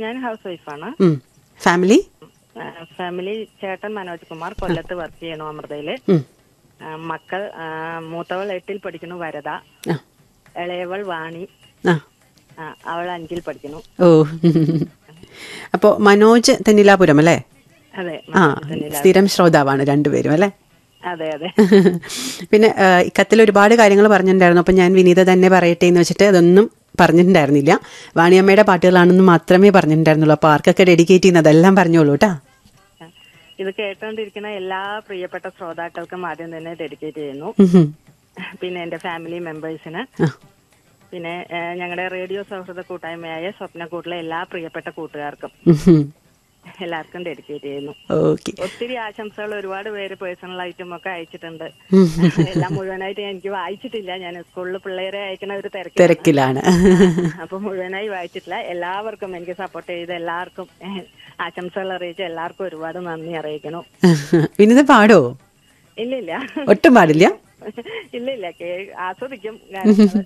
ഞാൻ ഹൗസ് വൈഫാണ് ഉം. ഫാമിലി ഫാമിലി ചേട്ടൻ മനോജ് കുമാർ കൊല്ലത്ത് വർക്ക് ചെയ്യണു അമൃതയില് ഉം. ആ, മക്കൾ ആ, മൂത്തവൾ എട്ടിൽ പഠിക്കുന്നു വരദ ആ ഇളയവൾ വാണി ആ ആ, അവൾ അഞ്ചിൽ പഠിക്കുന്നു ഓ അപ്പോൾ മനോജ് തെന്നിലാപുരം അല്ലേ അതെ ആ സ്ഥിരം ശ്രോതാവാണ് രണ്ടുപേരും അല്ലേ അതെ അതെ പിന്നെ ആ, ഈ കത്തിൽ ഒരുപാട് കാര്യങ്ങൾ പറഞ്ഞിട്ടുണ്ടായിരുന്നു അപ്പം ഞാൻ വിനീത തന്നെ പറയട്ടെ എന്ന് വെച്ചിട്ട് അതൊന്നും പറഞ്ഞിട്ടുണ്ടായിരുന്നില്ല വാണിയമ്മയുടെ പാട്ടുകളാണെന്ന് മാത്രമേ പറഞ്ഞിട്ടുണ്ടായിരുന്നുള്ളൂ അപ്പോൾ ആർക്കൊക്കെ ഡെഡിക്കേറ്റ് ചെയ്യുന്നതെല്ലാം പറഞ്ഞോളൂ കേട്ടാ ഇത് കേട്ടുകൊണ്ടിരിക്കുന്ന എല്ലാ പ്രിയപ്പെട്ട ശ്രോതാക്കൾക്കും ആദ്യം തന്നെ ഡെഡിക്കേറ്റ് ചെയ്യുന്നു ഉഹും. പിന്നെ എന്റെ ഫാമിലി മെമ്പേഴ്സിന് ആ. പിന്നെ ഏഹ്, ഞങ്ങളുടെ റേഡിയോ സൗഹൃദ കൂട്ടായ്മയായ സ്വപ്നക്കൂട്ടിലെ എല്ലാ പ്രിയപ്പെട്ട കൂട്ടുകാർക്കും ഉഹും. എല്ലാവർക്കും ഡെഡിക്കേറ്റ് ചെയ്യുന്നു ഓക്കെ ഒത്തിരി ആശംസകൾ ഒരുപാട് പേര് പേഴ്സണൽ ആയിട്ടും ഒക്കെ അയച്ചിട്ടുണ്ട് എല്ലാം മുഴുവനായിട്ട് എനിക്ക് വായിച്ചിട്ടില്ല ഞാൻ സ്കൂളിൽ പിള്ളേരെ അയക്കുന്ന ഒരു തിരക്ക് തിരക്കിലാണ് അപ്പൊ മുഴുവനായി വായിച്ചിട്ടില്ല എല്ലാവർക്കും എനിക്ക് സപ്പോർട്ട് ചെയ്ത എല്ലാവർക്കും ഏഹ്, ആശംസകൾ അറിയിച്ച എല്ലാവർക്കും ഒരുപാട് നന്ദി അറിയിക്കണം വിനീത പാടോ ഇല്ല ഇല്ല ഒട്ടും പാടില്ല ഇല്ല ഇല്ല കേ- ആസ്വദിക്കും ഗാനങ്ങള്.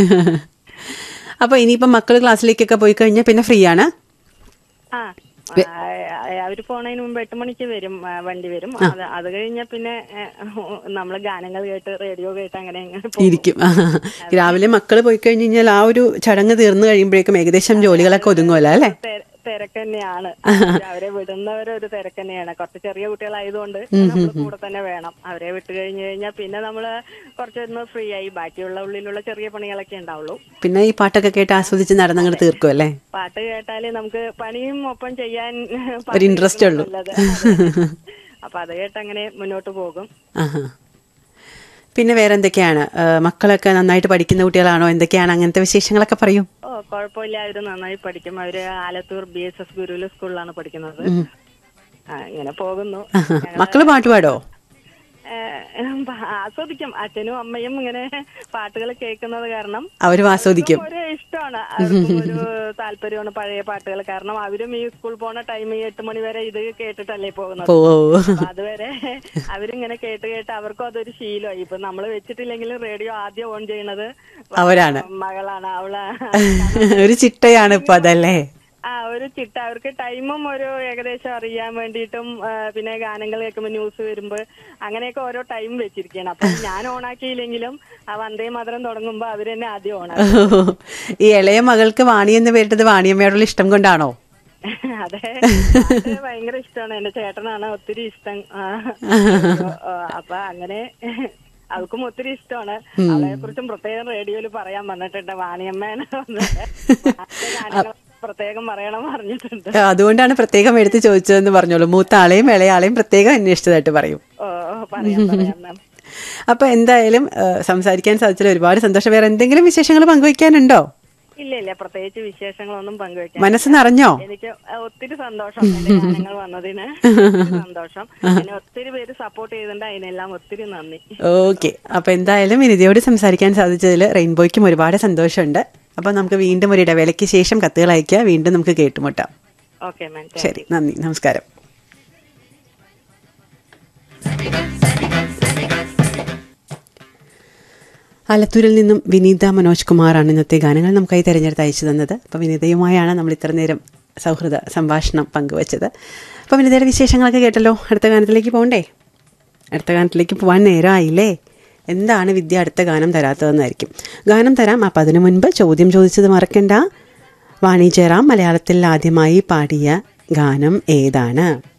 അപ്പോൾ ഇനിയിപ്പം മക്കൾ ക്ലാസ്സിലേക്കൊക്കെ പോയി കഴിഞ്ഞാൽ പിന്നെ ഫ്രീ ആണ് ആ ആ, അവര് പോണതിന് മുമ്പ് എട്ട് മണിക്ക് വരും ആ, വണ്ടി വരും അത് അത് കഴിഞ്ഞ പിന്നെ നമ്മൾ ഗാനങ്ങൾ കേട്ട് റേഡിയോ കേട്ട് അങ്ങനെ അങ്ങനെ പോകും. ഇരിക്കും രാവിലെ മക്കൾ പോയി കഴിഞ്ഞ് കഴിഞ്ഞാൽ ആ ഒരു ചടങ്ങ് തീർന്നു കഴിയുമ്പോഴേക്കും ഏകദേശം ജോലികളൊക്കെ ഒതുങ്ങുമല്ലോ അല്ലേ തെ- തിരക്ക് തന്നെയാണ് അവരെ വിടുന്നവരൊരു തിരക്ക് തന്നെയാണ് കുറച്ച് ചെറിയ കുട്ടികളായതുകൊണ്ട് നമ്മൾ കൂടെ തന്നെ വേണം അവരെ വിട്ട് കഴിഞ്ഞു കഴിഞ്ഞാൽ പിന്നെ നമ്മള് കുറച്ചൊന്ന് ഫ്രീ ആയി ബാക്കിയുള്ള ഉള്ളിലുള്ള ചെറിയ പണികളൊക്കെ ഉണ്ടാവുള്ളൂ പിന്നെ ഈ പാട്ടൊക്കെ കേട്ട് ആസ്വദിച്ച് നടന്നങ്ങോട്ട് തീർക്കും അല്ലേ പാട്ട് കേട്ടാല് നമുക്ക് പണിയും ഒപ്പം ചെയ്യാൻ ഒരു interest ഉള്ളൂ. നല്ലത്. അതെ. അപ്പൊ അത് കേട്ട് അങ്ങനെ മുന്നോട്ട് പോകും ആഹാ. പിന്നെ വേറെ എന്തൊക്കെയാണ് ആ, മക്കളൊക്കെ നന്നായിട്ട് പഠിക്കുന്ന കുട്ടികളാണോ എന്തൊക്കെയാണ് അങ്ങനത്തെ വിശേഷങ്ങളൊക്കെ പറയൂ ഓ കുഴപ്പമില്ല അവര് നന്നായി പഠിക്കും അവര് ആലത്തൂർ ബി എസ് എസ് ഗുരുവിലെ സ്കൂളിലാണ് പഠിക്കുന്നത് ആ, ഇങ്ങനെ പോകുന്നു ആഹാ. മക്കള് പാട്ട് പാടോ ഏഹ്, ആസ്വദിക്കും അച്ഛനും അമ്മയും ഇങ്ങനെ പാട്ടുകൾ കേൾക്കുന്നത് കാരണം അവരും ആസ്വദിക്കും ഒരു ഇഷ്ടമാണ് അവർക്കും ഒരു താല്പര്യമാണ് പഴയ പാട്ടുകൾ കാരണം അവരും ഈ സ്കൂൾ പോണ ടൈം ഈ എട്ട് മണി വരെ ഇത് കേട്ടിട്ടല്ലേ പോകുന്നത് പോ അപ്പൊ അതുവരെ അവരിങ്ങനെ കേട്ട് കേട്ട് അവർക്കും അതൊരു ശീലമായി ഇപ്പൊ നമ്മൾ വെച്ചിട്ടില്ലെങ്കിലും റേഡിയോ ആദ്യം ഓൺ ചെയ്യണത് അവരാണ് മകളാണ് അവള് ഒരു ചിട്ടയാണ് ഇപ്പൊ അതല്ലേ ആ ഒരു ചിട്ട അവർക്ക് ടൈമും ഒരു ഏകദേശം അറിയാൻ വേണ്ടിയിട്ടും ആ, പിന്നെ ഗാനങ്ങൾ കേൾക്കുമ്പോൾ ന്യൂസ് വരുമ്പോ അങ്ങനെയൊക്കെ ഓരോ ടൈം വെച്ചിരിക്കുകയാണ് അപ്പൊ ഞാൻ ഓണാക്കിയില്ലെങ്കിലും ആ വന്ദേ മാതരം തുടങ്ങുമ്പോ അവര് തന്നെ ആദ്യം ഓണാക്കും ഈ ഇളയ മകൾക്ക് വാണി എന്ന് പേരിട്ടത് വാണിയമ്മയോടുള്ള ഇഷ്ടം കൊണ്ടാണോ അതെ അത് ഭയങ്കര ഇഷ്ടമാണ് എന്റെ ചേട്ടനാണ് ഒത്തിരി ഇഷ്ടം ആ, ആ, അപ്പൊ അങ്ങനെ അവൾക്കും ഒത്തിരി ഇഷ്ടമാണ് അവളെ കുറിച്ചും പ്രത്യേകം റേഡിയോയിൽ പറയാൻ പറഞ്ഞിട്ടുണ്ട് വാണിയമ്മേനെ ഗാനങ്ങൾ പ്രത്യേകം പറയണം പറഞ്ഞിട്ടുണ്ട് അതുകൊണ്ടാണ് പ്രത്യേകം എടുത്ത് ചോദിച്ചതെന്ന് പറഞ്ഞോളൂ മൂത്ത ആളെയും ഇളയാളെയും പ്രത്യേകം അന്വേഷിച്ചതായിട്ട് പറയും ഓ പറയാം പറയാം മാം അപ്പൊ എന്തായാലും ആ, സംസാരിക്കാൻ സാധിച്ചതിൽ ഒരുപാട് സന്തോഷം വേറെ എന്തെങ്കിലും വിശേഷങ്ങൾ പങ്കുവയ്ക്കാനുണ്ടോ ഇല്ല ഇല്ല പ്രത്യേകിച്ച് വിശേഷങ്ങളൊന്നും പങ്കുവെക്കാൻ മനസ്സ് നിറഞ്ഞോ എനിക്ക് ഒത്തിരി സന്തോഷം എന്റെ ഗാനങ്ങൾ വന്നതിന് ഒത്തിരി സന്തോഷം എന്നെ ഒത്തിരി പേര് സപ്പോർട്ട് ചെയ്തിട്ടുണ്ട് അതിനെല്ലാം ഒത്തിരി നന്ദി ഓക്കെ അപ്പൊ എന്തായാലും വിനിതയോട് സംസാരിക്കാൻ സാധിച്ചതിൽ റെയിൻബോയ്ക്കും ഒരുപാട് സന്തോഷമുണ്ട് അപ്പൊ നമുക്ക് വീണ്ടും ഒരു ഇടവേളയ്ക്ക് ശേഷം കത്തുകൾ അയക്കുക വീണ്ടും നമുക്ക് കേട്ടുമുട്ടാം ഓക്കെ മാം ശരി നന്ദി നമസ്കാരം ആലത്തൂരിൽ നിന്നും വിനീത മനോജ് കുമാറാണ് ഇന്നത്തെ ഗാനങ്ങൾ നമുക്കായി തിരഞ്ഞെടുത്ത് അയച്ചു തന്നത് അപ്പോൾ വിനീതയുമായാണ് നമ്മൾ ഇത്ര നേരം സൗഹൃദ സംഭാഷണം പങ്കുവച്ചത് അപ്പോൾ വിനീതയുടെ വിശേഷങ്ങളൊക്കെ കേട്ടല്ലോ അടുത്ത ഗാനത്തിലേക്ക് പോകണ്ടേ അടുത്ത ഗാനത്തിലേക്ക് പോകാൻ നേരമായില്ലേ എന്താണ് വിദ്യ അടുത്ത ഗാനം തരാത്തതെന്നായിരിക്കും ഗാനം തരാം അപ്പം അതിനു മുൻപ് ചോദ്യം ചോദിച്ചത് മറക്കണ്ട വാണി ജയറാം മലയാളത്തിൽ ആദ്യമായി പാടിയ ഗാനം ഏതാണ്